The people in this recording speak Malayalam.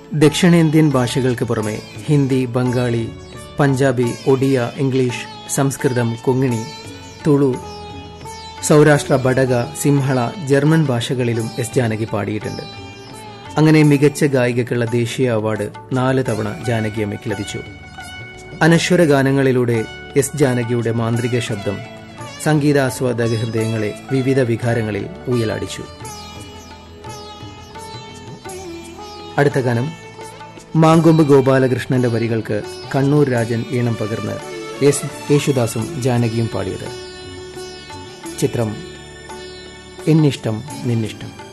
ദക്ഷിണേന്ത്യൻ ഭാഷകൾക്ക് പുറമെ ഹിന്ദി ബംഗാളി പഞ്ചാബി ഒഡിയ ഇംഗ്ലീഷ് സംസ്കൃതം കൊങ്ങിണി തുളു സൗരാഷ്ട്ര ബടക സിംഹള ജർമ്മൻ ഭാഷകളിലും എസ് ജാനകി പാടിയിട്ടുണ്ട് അങ്ങനെ മികച്ച ഗായികയ്ക്കുള്ള ദേശീയ അവാർഡ് നാല് തവണ ജാനകി അമ്മയ്ക്ക് ലഭിച്ചു അനശ്വര ഗാനങ്ങളിലൂടെ എസ് ജാനകിയുടെ മാന്ത്രിക ശബ്ദം സംഗീതാസ്വാദക ഹൃദയങ്ങളെ വിവിധ വികാരങ്ങളിൽ ഊയലാടിച്ചു അടുത്ത ഗാനം മാങ്കൊമ്പ് ഗോപാലകൃഷ്ണന്റെ വരികൾക്ക് കണ്ണൂർ രാജൻ ഈണം പകർന്ന് എസ് യേശുദാസും ജാനകിയും പാടിയത് ചിത്രം എന്നിഷ്ടം നിന്നിഷ്ടം